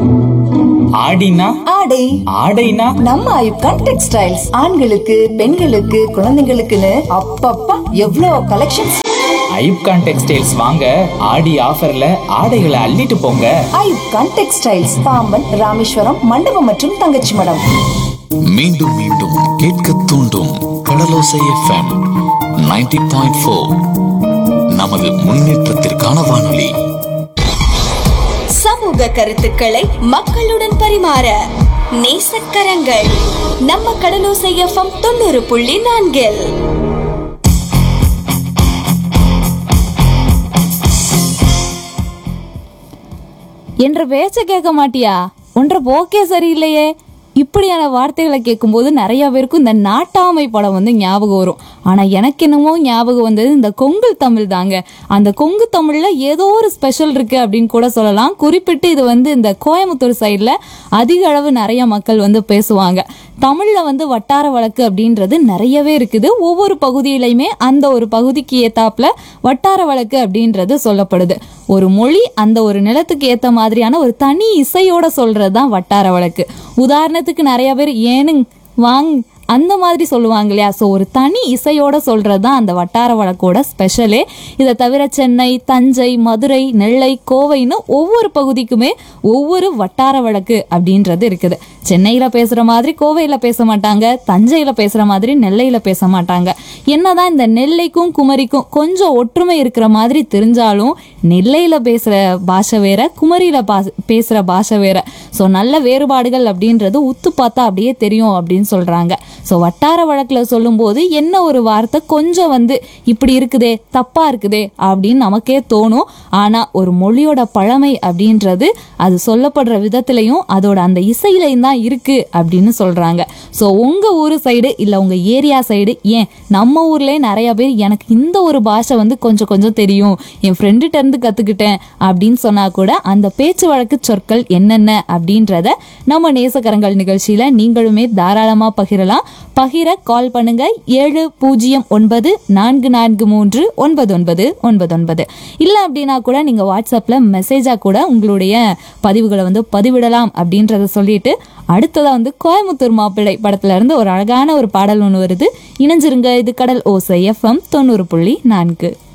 ஆடினா ஆடை ஆடைனா நம்ம ஐப்கான் டெக்ஸ்டைல்ஸ் ஆண்களுக்கு பெண்களுக்கு குழந்தைங்களுக்குன்னு அப்பப்பா எவ்வளோ கலெக்ஷன்ஸ் ஐப்கான் டெக்ஸ்டைல்ஸ் வாங்க ஆடி ஆஃபர்ல ஆடைகளை அள்ளிட்டு போங்க ஐப்கான் டெக்ஸ்டைல்ஸ் பாம்பன் ராமேஸ்வரம் மண்டபம் மற்றும் தங்கச்சி மடம் மீண்டும் மீண்டும் கேட்க தூண்டும் கடலோசை எஃப்எம் 90.4 பாயிண்ட் ஃபோர் நமது முன்னேற்றத்திற்கான வானொலி சமூக கருத்துக்களை மக்களுடன் பரிமாற நேசக்கரங்கள் நம்ம கடலோசை எஃப்எம் தொண்ணூறு புள்ளி நான்கில் என்ற பேச்ச கேட்க மாட்டியா ஒன்ற போக்கே சரியில்லையே இப்படியான வார்த்தைகளை கேட்கும்போது நிறைய பேருக்கும் இந்த நாட்டாமை படம் வந்து ஞாபகம் வரும் ஆனா எனக்கு என்னமோ ஞாபகம் வந்தது இந்த கொங்கு தமிழ் தாங்க அந்த கொங்கு தமிழ்ல ஏதோ ஒரு ஸ்பெஷல் இருக்கு அப்படின்னு கூட சொல்லலாம் குறிப்பிட்டு இது வந்து இந்த கோயம்புத்தூர் சைட்ல அதிக அளவு நிறைய மக்கள் வந்து பேசுவாங்க தமிழ்ல வந்து வட்டார வழக்கு அப்படின்றது நிறையவே இருக்குது ஒவ்வொரு பகுதியிலையுமே அந்த ஒரு பகுதிக்கு ஏத்தாப்புல வட்டார வழக்கு அப்படின்றது சொல்லப்படுது ஒரு மொழி அந்த ஒரு நிலத்துக்கு ஏத்த மாதிரியான ஒரு தனி இசையோட சொல்றது தான் வட்டார வழக்கு உதாரணத்துக்கு நிறைய பேர் ஏனுங் வாங் அந்த மாதிரி சொல்லுவாங்க இல்லையா ஸோ ஒரு தனி இசையோட சொல்றது தான் அந்த வட்டார வழக்கோட ஸ்பெஷலே இதை தவிர சென்னை தஞ்சை மதுரை நெல்லை கோவைன்னு ஒவ்வொரு பகுதிக்குமே ஒவ்வொரு வட்டார வழக்கு அப்படின்றது இருக்குது சென்னையில் பேசுகிற மாதிரி கோவையில் பேச மாட்டாங்க தஞ்சையில் பேசுகிற மாதிரி நெல்லையில் பேச மாட்டாங்க என்னதான் இந்த நெல்லைக்கும் குமரிக்கும் கொஞ்சம் ஒற்றுமை இருக்கிற மாதிரி தெரிஞ்சாலும் நெல்லையில் பேசுகிற பாஷை வேற குமரியில் பா பேசுகிற பாஷை வேற ஸோ நல்ல வேறுபாடுகள் அப்படின்றது உத்து பார்த்தா அப்படியே தெரியும் அப்படின்னு சொல்கிறாங்க ஸோ வட்டார வழக்கில் சொல்லும்போது என்ன ஒரு வார்த்தை கொஞ்சம் வந்து இப்படி இருக்குதே தப்பாக இருக்குதே அப்படின்னு நமக்கே தோணும் ஆனால் ஒரு மொழியோட பழமை அப்படின்றது அது சொல்லப்படுற விதத்துலையும் அதோட அந்த இசையிலையும் தான் இருக்கு அப்படின்னு சொல்றாங்க ஸோ உங்க ஊர் சைடு இல்லை உங்க ஏரியா சைடு ஏன் நம்ம ஊர்லயே நிறைய பேர் எனக்கு இந்த ஒரு பாஷை வந்து கொஞ்சம் கொஞ்சம் தெரியும் என் ஃப்ரெண்டுகிட்ட இருந்து கத்துக்கிட்டேன் அப்படின்னு சொன்னா கூட அந்த பேச்சு வழக்கு சொற்கள் என்னென்ன அப்படின்றத நம்ம நேசக்கரங்கள் நிகழ்ச்சியில நீங்களுமே தாராளமா பகிரலாம் பகிர கால் பண்ணுங்க ஏழு பூஜ்ஜியம் ஒன்பது நான்கு நான்கு மூன்று ஒன்பது ஒன்பது ஒன்பது ஒன்பது இல்லை அப்படின்னா கூட நீங்க வாட்ஸ்அப்ல மெசேஜா கூட உங்களுடைய பதிவுகளை வந்து பதிவிடலாம் அப்படின்றத சொல்லிட்டு அடுத்ததா வந்து கோயமுத்தூர் மாப்பிள்ளை படத்துல இருந்து ஒரு அழகான ஒரு பாடல் ஒன்று வருது இணைஞ்சிருங்க இது கடல் ஓசை எஃப்எம் தொண்ணூறு புள்ளி நான்கு